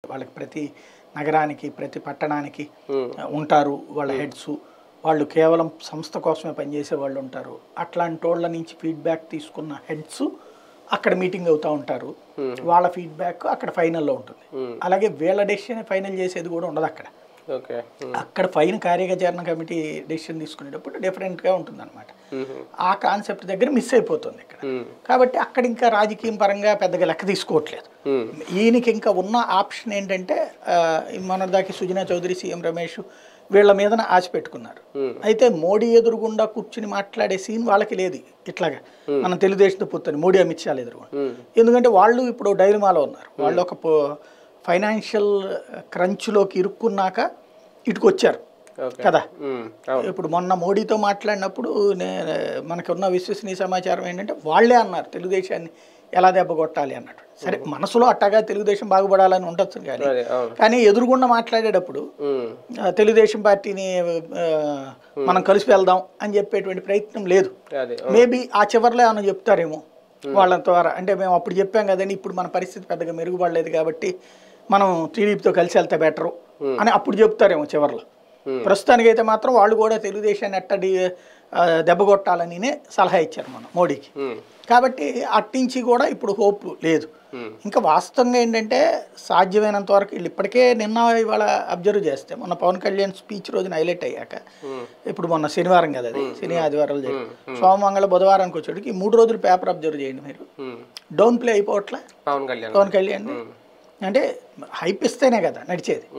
వాళ్ళకి ప్రతి నగరానికి ప్రతి పట్టణానికి ఉంటారు వాళ్ళ హెడ్స్ వాళ్ళు కేవలం సంస్థ కోసమే పనిచేసే వాళ్ళు ఉంటారు అట్లాంటి వాళ్ళ నుంచి ఫీడ్బ్యాక్ తీసుకున్న హెడ్స్ అక్కడ మీటింగ్ అవుతూ ఉంటారు వాళ్ళ ఫీడ్బ్యాక్ అక్కడ ఫైనల్లో ఉంటుంది అలాగే వీళ్ళ డెసిషన్ ఫైనల్ చేసేది కూడా ఉండదు అక్కడ ఓకే అక్కడ పైన కార్యకచరణ కమిటీ డెసిషన్ తీసుకునేటప్పుడు డిఫరెంట్గా ఉంటుంది అనమాట ఆ కాన్సెప్ట్ దగ్గర మిస్ అయిపోతుంది ఇక్కడ కాబట్టి అక్కడ ఇంకా రాజకీయం పరంగా పెద్దగా లెక్క తీసుకోవట్లేదు ఈయనకి ఇంకా ఉన్న ఆప్షన్ ఏంటంటే ఆ, మొన్నటిదాకి సుజనా చౌదరి సీఎం రమేష్ వీళ్ళ మీదన ఆశ పెట్టుకున్నారు అయితే మోడీ ఎదురుగుండా కూర్చుని మాట్లాడే సీన్ వాళ్ళకి లేదు ఇట్లాగా మనం తెలుగుదేశంతో పొత్తుని మోడీ అమిత్ షాలు ఎదురుగుండా ఎందుకంటే వాళ్ళు ఇప్పుడు డైలమాలో ఉన్నారు వాళ్ళు ఒక ఫైనాన్షియల్ క్రంచ్లోకి ఇరుక్కున్నాక ఇటుకు వచ్చారు ఓకే కదా అవును ఇప్పుడు మొన్న మోడీతో మాట్లాడినప్పుడు నేను మనకు ఉన్న విశ్వసనీయ సమాచారం ఏంటంటే వాళ్ళే అన్నారు తెలుగుదేశాన్ని ఎలా దెబ్బ కొట్టాలి అన్నట్టు సరే మనసులో అట్టగా తెలుగుదేశం బాగుపడాలని ఉండొచ్చు కానీ అదే అవును కానీ ఎదురుగుండా మాట్లాడేటప్పుడు ఉమ్, ఆ, తెలుగుదేశం పార్టీని ఆ, మనం కలిసి వెళ్దాం అని చెప్పేటువంటి ప్రయత్నం లేదు అదే మేబీ ఆ చివరిలో ఏమైనా చెప్తారేమో వాళ్ళ ద్వారా అంటే మేము అప్పుడు చెప్పాం కదండి ఇప్పుడు మన పరిస్థితి పెద్దగా మెరుగుపడలేదు కాబట్టి మనం టీడీపీతో కలిసి వెళ్తే బెటరు అని అప్పుడు చెప్తారేమో చివరిలో ప్రస్తుతానికైతే మాత్రం వాళ్ళు కూడా తెలుగుదేశాన్ని ఎట్టడి ఆ, దెబ్బ కొట్టాలనినే సలహా ఇచ్చారు మనం మోడీకి ఉమ్, కాబట్టి అట్నుంచి కూడా ఇప్పుడు హోప్ లేదు ఉమ్, ఇంకా వాస్తవంగా ఏంటంటే సాధ్యమైనంత వరకు వీళ్ళు ఇప్పటికే నిన్న ఇవాళ అబ్జర్వ్ చేస్తే మొన్న పవన్ కళ్యాణ్ స్పీచ్ రోజున హైలైట్ అయ్యాక ఉమ్, ఇప్పుడు మొన్న శనివారం కదా అది శని ఆదివారాలు జరిగి సోమమంగళ బుధవారానికి వచ్చేటికి ఈ మూడు రోజులు పేపర్ అబ్జర్వ్ చేయండి మీరు ఉమ్. డౌన్ ప్లే అయిపోవట్లే పవన్ కళ్యాణ్ పవన్ కళ్యాణ్ అంటే హైప్ ఇస్తేనే కదా నడిచేది